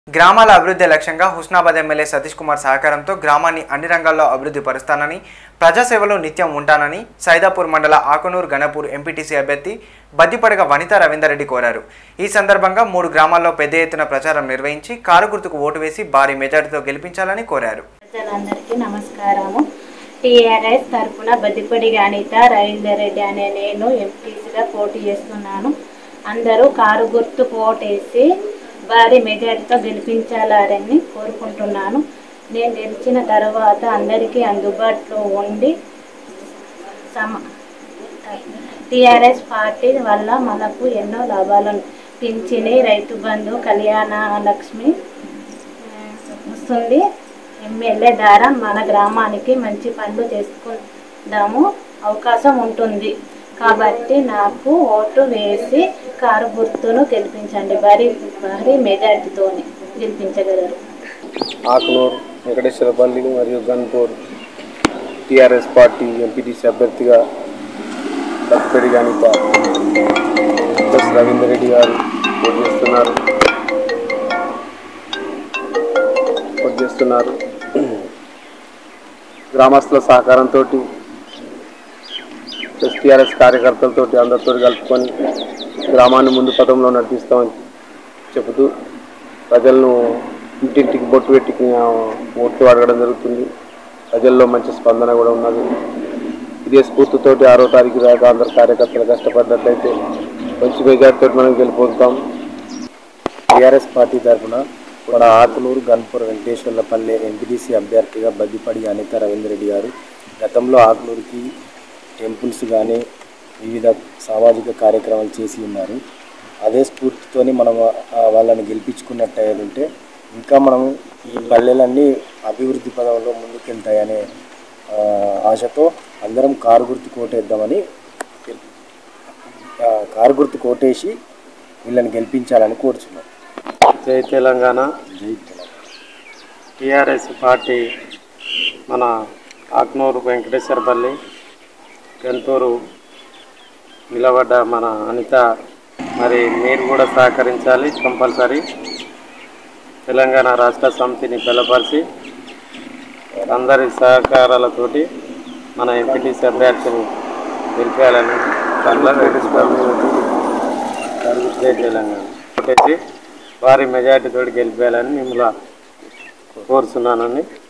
గ్రామాల అభివృద్ధి లక్ష్యంగా హుస్నాబాద్ ఎమ్మెల్యే సతీష్ కుమార్ సహకారంతో గ్రామాన్ని అన్ని రంగాల్లో అభివృద్ధి పరుస్తానని ప్రజాసేవలో నిత్యం ఉంటానని సైదాపూర్ మండల ఆకునూరు గణపూర్ ఎంపీటీసీ అభ్యర్థి బద్దిపడగ వనితా రవీందర్ రెడ్డి కోరారు ఈ సందర్భంగా మూడు గ్రామాల్లో పెద్ద ఎత్తున ప్రచారం నిర్వహించి కారు గుర్తుకు ఓటు వేసి భారీ మెజార్టీతో గెలిపించాలని కోరారు ప్రజలందరికీ నమస్కారము టీఆర్ఎస్ తరఫున బద్దిపడి అనిత రవీందర్ రెడ్డి అనే నేను ఎంపీసీగా పోటీ చేస్తున్నాను అందరూ కారు గుర్తు ఓటేసి భారీ మెజారిటీతో గెలిపించాలని కోరుకుంటున్నాను నేను గెలిచిన తర్వాత అందరికీ అందుబాటులో ఉండి సమ టీఆర్ఎస్ పార్టీ వల్ల మనకు ఎన్నో లాభాలను పింఛని రైతు బంధు కళ్యాణ లక్ష్మి ఆ, వస్తుంది ఎమ్మెల్యే ద్వారా మన గ్రామానికి మంచి పనులు చేసుకుందాము అవకాశం ఉంటుంది కాబట్టి నాకు ఓటు వేసి కారు గుర్తును గెలిపించండి భారీ భారీ మెజార్టీతో గెలిపించగలరు ఆకునూరు వెంకటేశ్వరపల్లి మరియు గన్పూర్ టీఆర్ఎస్ పార్టీ ఎంపీటీసీ అభ్యర్థిగా బతిపెడి అనిత ప్లస్ రవీందర్ రెడ్డి గారు పోటీ చేస్తున్నారు పోటీ చేస్తున్నారు గ్రామస్తుల సహకారంతో ప్లస్ టీఆర్ఎస్ కార్యకర్తలతో అందరితో కలుపుకొని గ్రామాన్ని ముందు పథంలో నడిపిస్తామని చెబుతూ ప్రజలను ఇంటింటికి బొట్టు పెట్టి ఆ, ఓట్లు అడగడం జరుగుతుంది ప్రజల్లో మంచి స్పందన కూడా ఉన్నది ఇదే స్ఫూర్తితోటి ఆరో తారీఖు దాకా అందరు కార్యకర్తలు కష్టపడ్డట్లయితే మంచి మెజార్టీతో మనం గెలిపోతాం టీఆర్ఎస్ పార్టీ తరఫున మన ఆకునూరు గన్పూర్ వెంకటేశ్వర్లపల్లె ఎంపీటీసీ అభ్యర్థిగా బద్దిపడి అనిత రవీందర్ రెడ్డి గారు గతంలో ఆకునూరుకి టెంపుల్స్ కానీ వివిధ సామాజిక కార్యక్రమాలు చేసి ఉన్నారు అదే స్ఫూర్తితోని మనం ఆ, వాళ్ళని గెలిపించుకున్నట్టు ఉంటే ఇంకా మనం ఈ పల్లెలన్నీ అభివృద్ధి పదంలో ముందుకెళ్తాయనే ఆ, ఆశతో అందరం కారు గుర్తు కోటేద్దామని ఆ, కారు గుర్తు కోటేసి వీళ్ళని గెలిపించాలని కోరుచున్నాం జై తెలంగాణ జై తెలంగాణ టీఆర్ఎస్ పార్టీ మన ఆక్నూరు వెంకటేశ్వరపల్లి గంతూరు నిలబడ్డ మన అనిత మరి మీరు కూడా సహకరించాలి కంపల్సరీ తెలంగాణ రాష్ట్ర సమితిని బలపరిచి అందరి సహకారాలతోటి మన ఎంపీటీసీ అభ్యర్థిని గెలిపేయాలని జై తెలంగాణ కొట్టేసి భారీ మెజార్టీతో గెలిపేయాలని మిమ్మల్ని కోరుతున్నానని